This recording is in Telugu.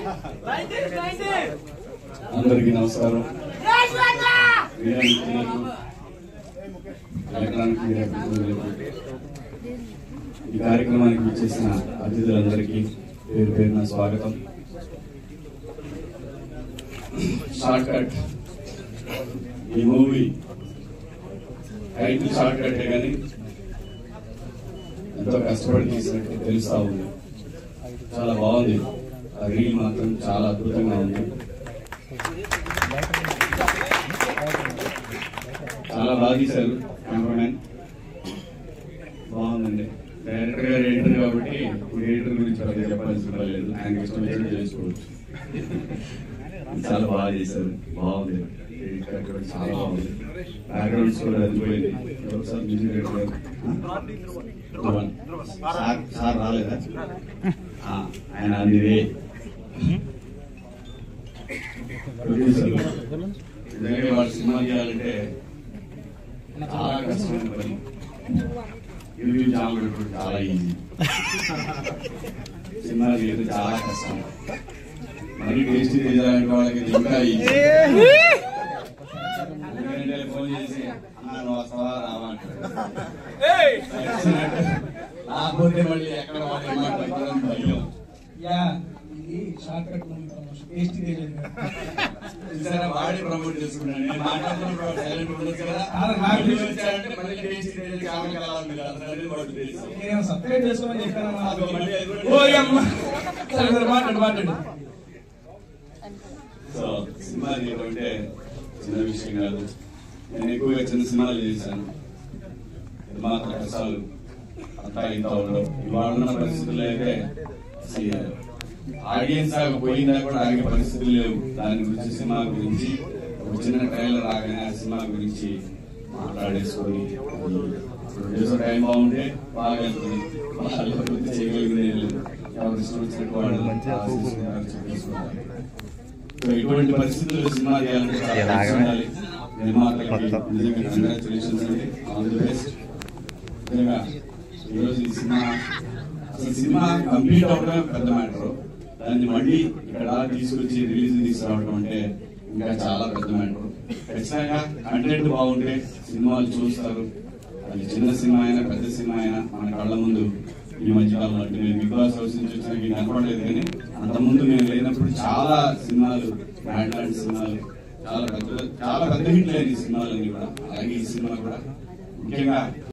అందరికీ నమస్కారం మీడియా మిత్రులకు, ఎలక్ట్రానిక్ మీడియా ప్రతినిధులకు ఈ కార్యక్రమానికి వచ్చేసిన అతిథులందరికీ పేరు పేరున స్వాగతం షార్ట్ కట్ ఈ మూవీ టైటిల్ షార్ట్ కట్టే కానీ ఎంతో కష్టపడి తీసినట్టు తెలుస్తా ఉంది చాలా బాగుంది ఆ రీల్ మాత్రం చాలా అద్భుతంగా ఉంది చాలా బాగా తీశారు కెమెరామెన్ బాగుందండి డైరెక్టర్ గారు ఎడిటర్ కాబట్టి ఎడిటర్ గురించి పెద్దగా చెప్పాల్సిన పని లేదు ఆయనకి ఇష్టం వచ్చినట్టు చేసుకోవచ్చు చాలా బాగా చేశారు బాగుంది ఎడిట్ కట్ కూడా చాలా బాగుంది బ్యాక్గ్రౌండ్ స్కోర్ అదిపోయింది ఒకసారి మ్యూజిక్ డైరెక్టర్ గారు ధ్రువన్. సార్ సార్ రాలేదా ఆ, ఆయన అందువే ప్రొడ్యూసర్లు నిజంగా వాళ్ళు సినిమా చేయాలంటే చాలా కష్టమైన పని యూట్యూబ్ ఛానల్ పెట్టుకోవడం చాలా ఈజీ సినిమా చేయడం చాలా కష్టం మరి టేస్ట్ చేయాలంటే వాళ్ళకి ఇది ఇంకా ఈజీ ఎందుకంటే ఫోన్ చేసి అన్నా నువ్వు వస్తావా రావా అంటారు రాకపోతే మళ్ళీ ఎక్కడ వాళ్ళు ఏం మాట్లాడతారని భయం యా ఇది short cut movie promotion tasty తెలియదు చూసారా వాడే ప్రమోట్ చేసుకున్నాను నేను మాట్లాడుతున్నప్పుడు వాడు సైలెంట్ ఉండొచ్చు కదా కాదు, నాకు మళ్ళీ వచ్చాడంటే మళ్ళీ టేస్ట్ తెలియదు కావాలి కదా ఉంది కదా అసలు వాడు తెలుసు నేను సబ్స్క్రైబ్ చేసుకోమని చెప్పాను అదిగో మళ్ళీ అది కూడా- ఓ అమ్మ సరే సరే మాట్లాడు మాట్లాడు సో సినిమా తీయడం అంటే చిన్న విషయం కాదు నేను ఎక్కువగా చిన్న సినిమాలు చేశాను నిర్మాతల కష్టాలు అంతా ఇంత ఉండవు ఇవాళ ఉన్న పరిస్థితుల్లో అయితే ఆడియన్స్ దాకా పోయిందా కూడా ఆగే పరిస్థితులు లేవు దాని గురించి సినిమా గురించి ఒక చిన్న ట్రైలర్ రాగానే ఆ సినిమా గురించి మాట్లాడేసుకొని ప్రొడ్యూసర్ టైం బాగుంటే బాగా వెళ్తుంది వాళ్ళు అభివృద్ధి చేయగలిగిన ఎవరు ఇష్టం వచ్చినట్టు వాళ్ళు ఆశిస్తున్నారు, చెప్పేసుకుంటారు. సో ఇటువంటి పరిస్థితుల్లో సినిమా చేయాలంటే చాలా కష్టం ఉండాలి. నిర్మాతలకి నిజంగా కంగ్రాచులేషన్స్ అండి ఆల్ ది బెస్ట్ నిజంగా ఈరోజు ఈ సినిమా అసలు సినిమా కంప్లీట్ అవ్వడమే పెద్ద మ్యాటర్ దాన్ని మళ్ళీ ఇక్కడ దాకా తీసుకొచ్చి రిలీజ్ తీసుకురావడం అంటే ఇంకా చాలా పెద్ద మ్యాటర్ ఖచ్చితంగా కంటెంట్ బాగుంటే సినిమాలు చూస్తారు అది చిన్న సినిమా అయినా పెద్ద సినిమా అయినా మన కళ్ళ ముందు ఈ మధ్యకాలంలో అంటే నేను బిగ్ బాస్ హౌస్ నుంచి వచ్చిన మీకు కనపడలేదు కానీ అంతకుముందు మేము లేనప్పుడు చాలా సినిమాలు బ్రాండ్ లాంటి సినిమాలు చాలా పెద్ద చాలా పెద్ద హిట్లు అయిన ఈ సినిమాలన్నీ కూడా అలాగే ఈ సినిమా కూడా ముఖ్యంగా